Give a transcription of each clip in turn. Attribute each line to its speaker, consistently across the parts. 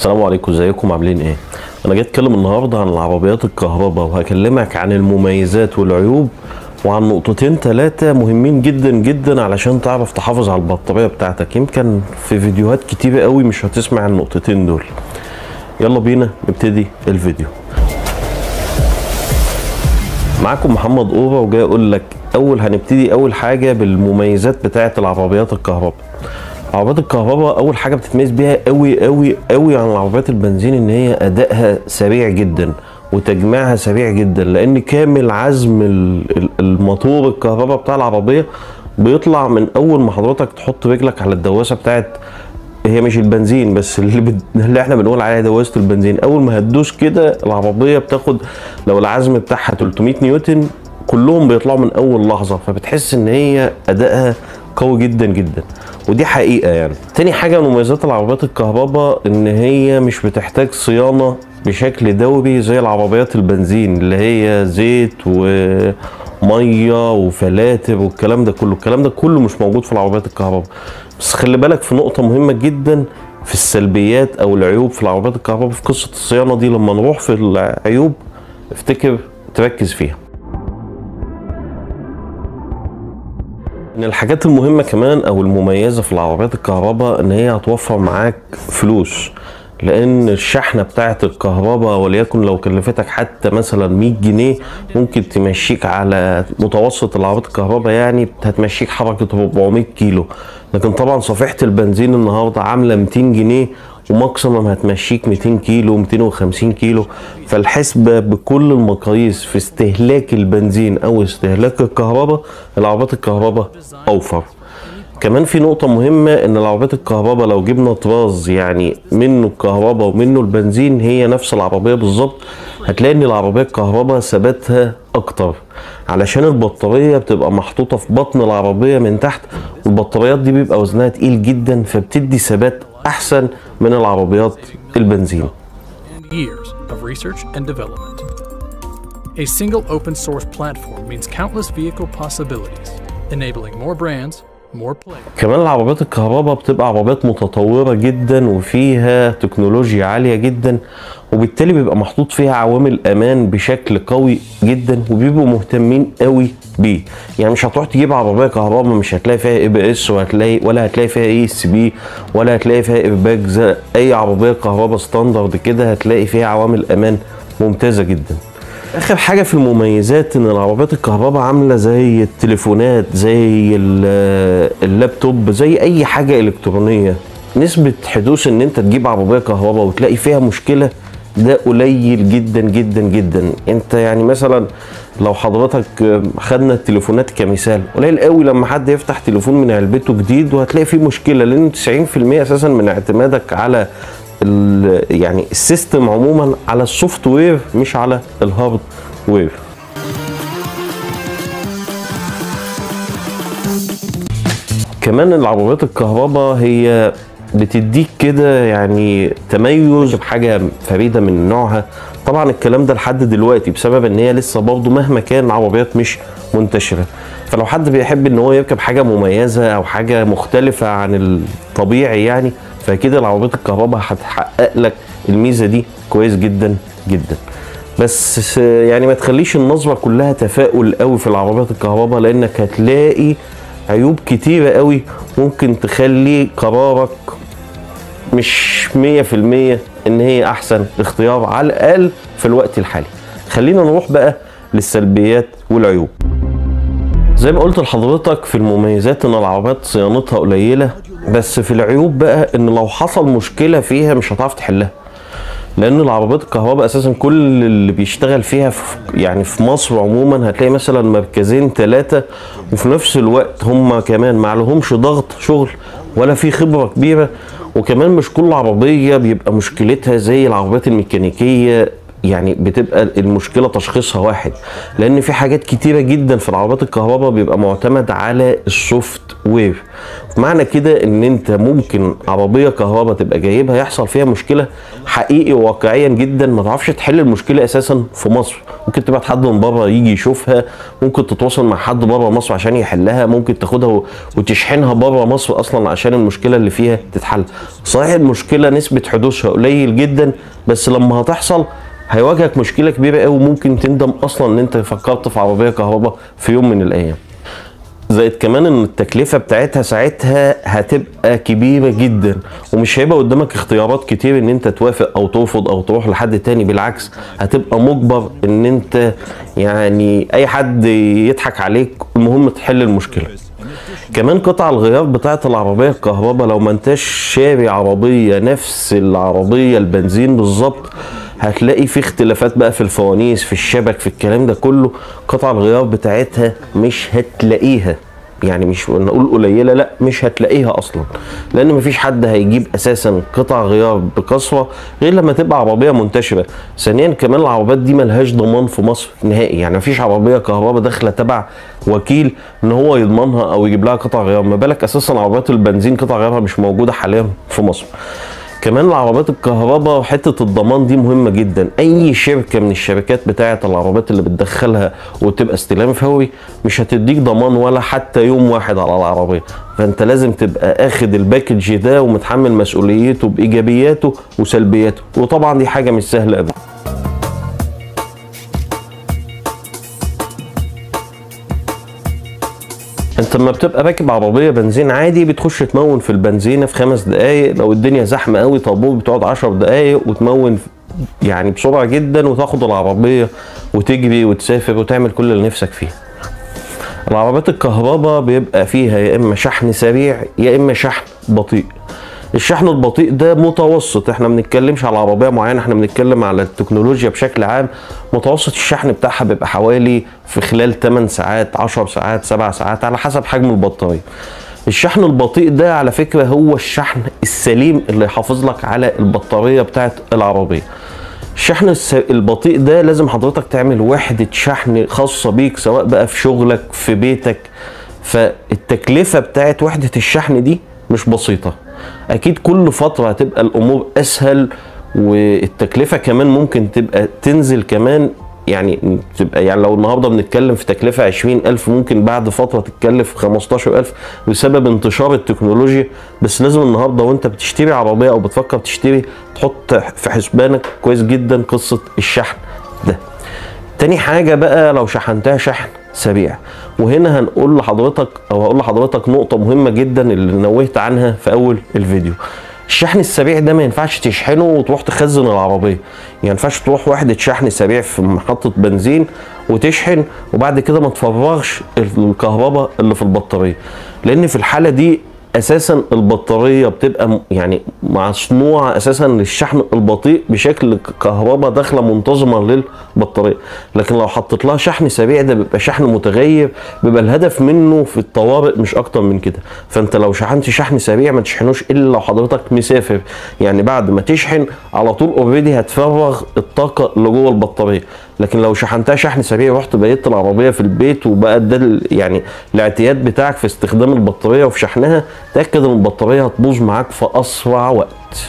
Speaker 1: السلام عليكم ازيكم عاملين ايه انا جاي اتكلم النهارده عن العربيات الكهرباء وهكلمك عن المميزات والعيوب وعن نقطتين ثلاثة مهمين جدا جدا علشان تعرف تحافظ على البطارية بتاعتك يمكن في فيديوهات كتيرة قوي مش هتسمع عن النقطتين دول يلا بينا نبتدي الفيديو معاكم محمد أورا وجاي اقول لك اول هنبتدي اول حاجة بالمميزات بتاعة العربيات الكهرباء عربيات الكهرباء اول حاجه بتتميز بيها قوي قوي قوي عن العربيات البنزين ان هي ادائها سريع جدا وتجميعها سريع جدا لان كامل عزم ال- ال- الموتور الكهرباء بتاع العربيه بيطلع من اول ما حضرتك تحط رجلك على الدواسه بتاعت هي مش البنزين بس اللي, بد... اللي احنا بنقول عليها دواسه البنزين اول ما هتدوس كده العربيه بتاخد لو العزم بتاعها 300 نيوتن كلهم بيطلعوا من اول لحظه فبتحس ان هي ادائها قوي جدا جدا ودي حقيقه يعني تاني حاجه من مميزات العربيات الكهرباء ان هي مش بتحتاج صيانه بشكل دوري زي العربيات البنزين اللي هي زيت وميه وفلاتر والكلام ده كله الكلام ده كله مش موجود في العربيات الكهرباء بس خلي بالك في نقطه مهمه جدا في السلبيات او العيوب في العربيات الكهرباء في قصه الصيانه دي لما نروح في العيوب افتكر تركز فيها من الحاجات المهمة كمان أو المميزة في العربيات الكهرباء إن هي هتوفر معاك فلوس لأن الشحنة بتاعة الكهرباء وليكن لو كلفتك حتى مثلا 100 جنيه ممكن تمشيك على متوسط العربيات الكهرباء يعني هتمشيك حركة 400 كيلو لكن طبعا صفيحة البنزين النهاردة عاملة 200 جنيه وماكسيمم هتمشيك 200 كيلو 250 كيلو فالحسبة بكل المقاييس في استهلاك البنزين او استهلاك الكهرباء العربيات الكهرباء اوفر كمان في نقطة مهمة ان العربيات الكهرباء لو جبنا طراز يعني منه الكهرباء ومنه البنزين هي نفس العربية بالظبط هتلاقي ان العربية الكهرباء ثباتها اكتر علشان البطارية بتبقى محطوطة في بطن العربية من تحت والبطاريات دي بيبقى وزنها تقيل جدا فبتدي ثبات احسن من العربيات البنزين
Speaker 2: and years of research and development. A single open source platform means countless vehicle possibilities, enabling more brands, more players.
Speaker 1: كمان العربيات الكهرباء بتبقى عربيات متطورة جدا وفيها تكنولوجيا عالية جدا وبالتالي بيبقى محطوط فيها عوامل امان بشكل قوي جدا وبيبقوا مهتمين قوي بيه يعني مش هتروح تجيب عربيه كهرباء مش هتلاقي فيها اي بي اس وهتلاقي ولا هتلاقي فيها اي اس بي ولا هتلاقي فيها ايرباج زي اي عربيه كهرباء ستاندرد كده هتلاقي فيها عوامل امان ممتازه جدا اخر حاجه في المميزات ان العربيات الكهرباء عامله زي التليفونات زي ال- اللابتوب زي اي حاجه الكترونيه نسبه حدوث ان انت تجيب عربيه كهرباء وتلاقي فيها مشكله ده قليل جدا جدا جدا انت يعني مثلا لو حضرتك خدنا التليفونات كمثال قليل قوي لما حد يفتح تليفون من علبته جديد وهتلاقي فيه مشكله لان 90% اساسا من اعتمادك على ال- يعني السيستم عموما على السوفت وير مش على الهارد وير كمان العربيات الكهرباء هي بتديك كده يعني تميز بحاجه فريده من نوعها طبعا الكلام ده لحد دلوقتي بسبب ان هي لسه برضه مهما كان عربيات مش منتشره فلو حد بيحب ان هو يركب حاجه مميزه او حاجه مختلفه عن الطبيعي يعني فكده العربيات الكهرباء هتحقق لك الميزه دي كويس جدا جدا بس يعني ما تخليش النظره كلها تفاؤل قوي في العربيات الكهرباء لانك هتلاقي عيوب كتيره قوي ممكن تخلي قرارك مش 100% ان هي احسن اختيار على الاقل في الوقت الحالي خلينا نروح بقى للسلبيات والعيوب زي ما قلت لحضرتك في المميزات ان العربيات صيانتها قليله بس في العيوب بقى ان لو حصل مشكله فيها مش هتعرف تحلها لان العربيات الكهرباء اساسا كل اللي بيشتغل فيها في يعني في مصر عموما هتلاقي مثلا مركزين ثلاثه وفي نفس الوقت هم كمان ما لهمش ضغط شغل ولا في خبره كبيره وكمان مش كل عربيه بيبقى مشكلتها زي العربيات الميكانيكيه يعني بتبقى المشكله تشخيصها واحد لان في حاجات كتيره جدا في العربيات الكهرباء بيبقى معتمد على السوفت وير معنى كده ان انت ممكن عربيه كهرباء تبقى جايبها يحصل فيها مشكله حقيقي واقعيا جدا ما تعرفش تحل المشكله اساسا في مصر ممكن تبعت حد من بره يجي يشوفها ممكن تتواصل مع حد بره مصر عشان يحلها ممكن تاخدها و- وتشحنها بره مصر اصلا عشان المشكله اللي فيها تتحل صحيح المشكله نسبه حدوثها قليل جدا بس لما هتحصل هيواجهك مشكله كبيره قوي وممكن تندم اصلا ان انت فكرت في عربيه كهرباء في يوم من الايام زائد كمان ان التكلفه بتاعتها ساعتها هتبقى كبيره جدا ومش هيبقى قدامك اختيارات كتير ان انت توافق او ترفض او تروح لحد تاني بالعكس هتبقى مجبر ان انت يعني اي حد يضحك عليك المهم تحل المشكله كمان قطع الغيار بتاعه العربيه الكهرباء لو ما انتش شاري عربيه نفس العربيه البنزين بالظبط هتلاقي في اختلافات بقى في الفوانيس في الشبك في الكلام ده كله قطع الغيار بتاعتها مش هتلاقيها يعني مش نقول قليله لا مش هتلاقيها اصلا لان مفيش حد هيجيب اساسا قطع غيار بكثره غير لما تبقى عربيه منتشره ثانيا كمان العربيات دي ملهاش ضمان في مصر نهائي يعني مفيش عربيه كهرباء داخله تبع وكيل ان هو يضمنها او يجيب لها قطع غيار ما بالك اساسا عربيات البنزين قطع غيارها مش موجوده حاليا في مصر كمان العربيات الكهرباء حته الضمان دي مهمه جدا اي شركه من الشركات بتاعه العربيات اللي بتدخلها وتبقى استلام فوري مش هتديك ضمان ولا حتى يوم واحد على العربيه فانت لازم تبقى اخد الباكج ده ومتحمل مسؤوليته بايجابياته وسلبياته وطبعا دي حاجه مش سهله ابدا انت لما بتبقى راكب عربيه بنزين عادي بتخش تمون في البنزينه في خمس دقايق لو الدنيا زحمه قوي طابور بتقعد عشر دقايق وتمون يعني بسرعه جدا وتاخد العربيه وتجري وتسافر وتعمل كل اللي نفسك فيه العربيات الكهرباء بيبقى فيها يا اما شحن سريع يا اما شحن بطيء الشحن البطيء ده متوسط احنا ما بنتكلمش على عربيه معينه احنا بنتكلم على التكنولوجيا بشكل عام متوسط الشحن بتاعها بيبقى حوالي في خلال 8 ساعات 10 ساعات 7 ساعات على حسب حجم البطاريه الشحن البطيء ده على فكره هو الشحن السليم اللي يحافظ لك على البطاريه بتاعت العربيه الشحن الس- البطيء ده لازم حضرتك تعمل وحدة شحن خاصة بيك سواء بقى في شغلك في بيتك فالتكلفة بتاعت وحدة الشحن دي مش بسيطة أكيد كل فترة هتبقى الأمور أسهل والتكلفة كمان ممكن تبقى تنزل كمان يعني تبقى يعني لو النهارده بنتكلم في تكلفة 20000 ممكن بعد فترة تتكلف 15000 بسبب انتشار التكنولوجيا بس لازم النهارده وانت بتشتري عربية او بتفكر تشتري تحط في حسبانك كويس جدا قصة الشحن ده تاني حاجة بقى لو شحنتها شحن سريع وهنا هنقول لحضرتك او هقول لحضرتك نقطة مهمة جدا اللي نوهت عنها في اول الفيديو الشحن السريع ده ما ينفعش تشحنه وتروح تخزن العربية يعني ما ينفعش تروح وحدة شحن سريع في محطة بنزين وتشحن وبعد كده ما تفرغش الكهرباء اللي في البطارية لان في الحالة دي اساسا البطاريه بتبقى م- يعني مصنوعه اساسا للشحن البطيء بشكل ك- كهرباء داخله منتظمه للبطاريه لكن لو حطيت لها شحن سريع ده بيبقى شحن متغير بيبقى الهدف منه في الطوارئ مش اكتر من كده فانت لو شحنت شحن سريع ما تشحنوش الا لو حضرتك مسافر يعني بعد ما تشحن على طول اوريدي هتفرغ الطاقه اللي جوه البطاريه لكن لو شحنتها شحن سريع رحت بقيت العربيه في البيت وبقى ده ال- يعني الاعتياد بتاعك في استخدام البطاريه وفي شحنها تاكد ان البطاريه هتبوظ معاك في اسرع وقت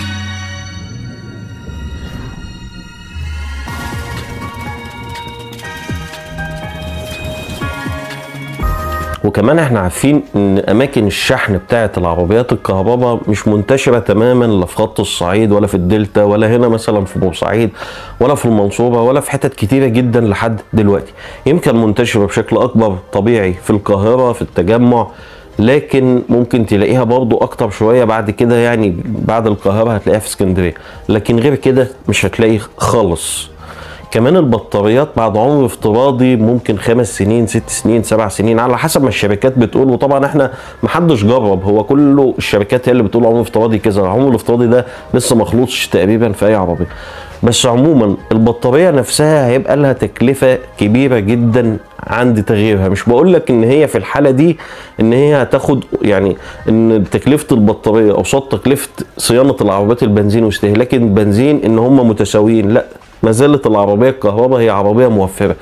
Speaker 1: وكمان احنا عارفين ان اماكن الشحن بتاعه العربيات الكهرباء مش منتشره تماما لا في خط الصعيد ولا في الدلتا ولا هنا مثلا في بورسعيد ولا في المنصوره ولا في حتت كتيره جدا لحد دلوقتي يمكن منتشره بشكل اكبر طبيعي في القاهره في التجمع لكن ممكن تلاقيها برضو اكتر شويه بعد كده يعني بعد القاهره هتلاقيها في اسكندريه لكن غير كده مش هتلاقي خالص كمان البطاريات بعد عمر افتراضي ممكن خمس سنين ست سنين سبع سنين على حسب ما الشركات بتقول وطبعا احنا محدش جرب هو كله الشركات هي اللي بتقول عمر افتراضي كذا العمر الافتراضي ده لسه مخلوطش تقريبا في اي عربيه بس عموما البطاريه نفسها هيبقى لها تكلفه كبيره جدا عند تغييرها مش بقول لك ان هي في الحاله دي ان هي هتاخد يعني ان تكلفه البطاريه قصاد تكلفه صيانه العربيات البنزين واستهلاك البنزين ان هم متساويين لا ما زالت العربيه الكهرباء هي عربيه موفره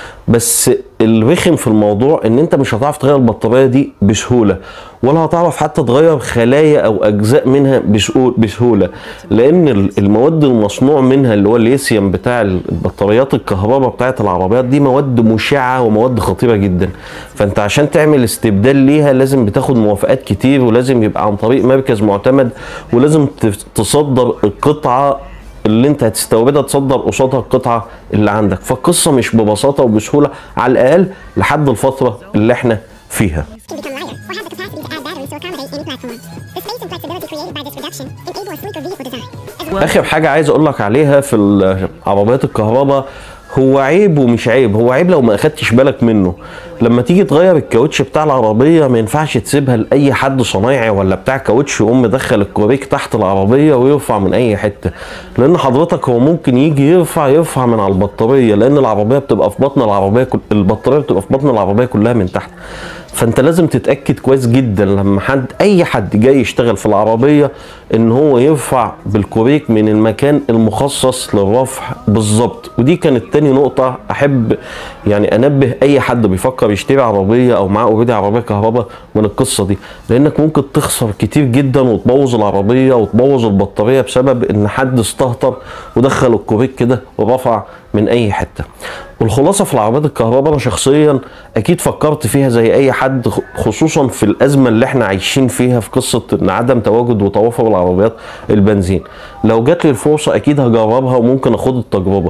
Speaker 1: بس الرخم في الموضوع ان انت مش هتعرف تغير البطاريه دي بسهوله ولا هتعرف حتى تغير خلايا او اجزاء منها بسهو- بسهوله لان ال- المواد المصنوع منها اللي هو الليثيوم بتاع البطاريات الكهرباء بتاعت العربيات دي مواد مشعه ومواد خطيره جدا فانت عشان تعمل استبدال ليها لازم بتاخد موافقات كتير ولازم يبقى عن طريق مركز معتمد ولازم تف- تصدر القطعه اللي انت هتستوردها تصدر قصادها القطعه اللي عندك فالقصه مش ببساطه وبسهوله على الاقل لحد الفتره اللي احنا فيها
Speaker 3: can become lighter or have the capacity to add batteries to accommodate any platform. The space and flexibility created by this reduction enable a sleeker vehicle design. As well
Speaker 1: اخر حاجه عايز اقول لك عليها في العربيات الكهرباء هو عيب ومش عيب هو عيب لو ما اخدتش بالك منه لما تيجي تغير الكاوتش بتاع العربيه ما ينفعش تسيبها لاي حد صنايعي ولا بتاع كاوتش يقوم مدخل الكوريك تحت العربيه ويرفع من اي حته لان حضرتك هو ممكن يجي يرفع يرفع من على البطاريه لان العربيه بتبقى في بطن العربيه كل... البطاريه بتبقى في بطن العربيه كلها من تحت فانت لازم تتاكد كويس جدا لما حد اي حد جاي يشتغل في العربيه ان هو يرفع بالكوريك من المكان المخصص للرفع بالظبط ودي كانت تاني نقطه احب يعني انبه اي حد بيفكر يشتري عربيه او معاه اوريدي عربيه كهرباء من القصه دي لانك ممكن تخسر كتير جدا وتبوظ العربيه وتبوظ البطاريه بسبب ان حد استهتر ودخل الكوريك كده ورفع من اي حته والخلاصه في العربيات الكهرباء انا شخصيا اكيد فكرت فيها زي اي حد خ- خصوصا في الازمه اللي احنا عايشين فيها في قصه ان عدم تواجد وتوافر العربيات البنزين لو جات لي الفرصه اكيد هجربها وممكن اخد التجربه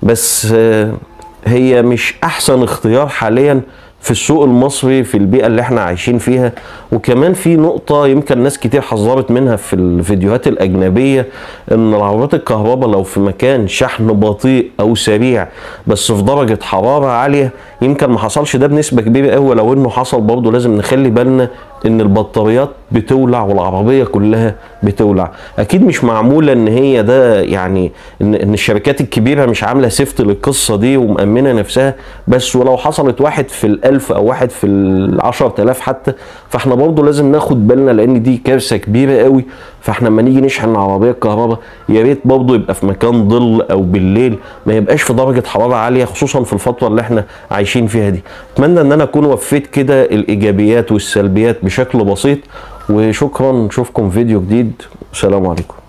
Speaker 1: بس آه، هي مش احسن اختيار حاليا في السوق المصري في البيئة اللي احنا عايشين فيها وكمان في نقطة يمكن ناس كتير حذرت منها في الفيديوهات الأجنبية إن العربيات الكهرباء لو في مكان شحن بطيء أو سريع بس في درجة حرارة عالية يمكن ما حصلش ده بنسبة كبيرة قوي لو إنه حصل برضه لازم نخلي بالنا إن البطاريات بتولع والعربية كلها بتولع أكيد مش معمولة إن هي ده يعني إن, إن الشركات الكبيرة مش عاملة سيفت للقصة دي ومأمنة نفسها بس ولو حصلت واحد في الألف أو واحد في العشر تلاف حتى فاحنا برضه لازم ناخد بالنا لأن دي كارثة كبيرة قوي فاحنا لما نيجي نشحن العربية الكهرباء يا ريت برضه يبقى في مكان ظل أو بالليل ما يبقاش في درجة حرارة عالية خصوصا في الفترة اللي احنا عايشين فيها دي أتمنى إن أنا أكون وفيت كده الإيجابيات والسلبيات بشكل بسيط وشكرا نشوفكم فيديو جديد والسلام عليكم